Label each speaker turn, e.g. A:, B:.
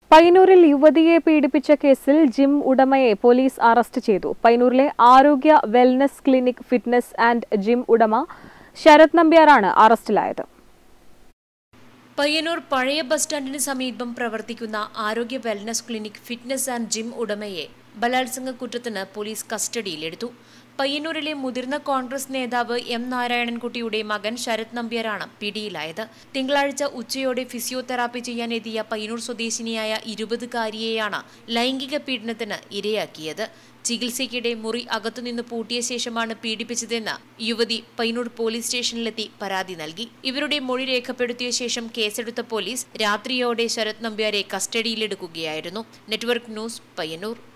A: പയ്യന്നൂരിൽ യുവതിയെ പീഡിപ്പിച്ച കേസിൽ ജിം ഉടമയെ പോലീസ് അറസ്റ്റ് ചെയ്തു പയ്യന്നൂരിലെ Arogya wellness clinic fitness and gym ഉടമ ശരത് നമ്പ്യാരാണ് അറസ്റ്റിലായത്
B: പയ്യന്നൂർ പഴയ ബസ് സ്റ്റാൻഡിന് സമീപം പ്രവർത്തിക്കുന്ന Arogya wellness clinic fitness and gym ഉടമയെ ബലാത്സംഗ കുറ്റത്തിന് പോലീസ് കസ്റ്റഡിയിലെടുത്തു പയ്യന്നൂരിലെ മുതിർന്ന കോൺഗ്രസ് നേതാവ് എം നാരായണൻകുട്ടിയുടെ മകൻ ശരത് നമ്പ്യാരാണ് പിടിയിലായത് തിങ്കളാഴ്ച ഉച്ചയോടെ ഫിസിയോതെറാപ്പി ചെയ്യാൻ എത്തിയ പയ്യന്നൂർ സ്വദേശിനിയായ ഇരുപതുകാരിയെയാണ് ലൈംഗിക പീഡനത്തിന് ഇരയാക്കിയത് ചികിത്സയ്ക്കിടെ മുറി അകത്തുനിന്ന് പൂട്ടിയ ശേഷമാണ് പീഡിപ്പിച്ചതെന്ന് യുവതി പയ്യന്നൂർ പോലീസ് സ്റ്റേഷനിലെത്തി പരാതി നൽകി ഇവരുടെ മൊഴി രേഖപ്പെടുത്തിയ ശേഷം കേസെടുത്ത പോലീസ് രാത്രിയോടെ ശരത് നമ്പ്യാരെ കസ്റ്റഡിയിലെടുക്കുകയായിരുന്നു നെറ്റ്വർക്ക് ന്യൂസ് പയ്യന്നൂർ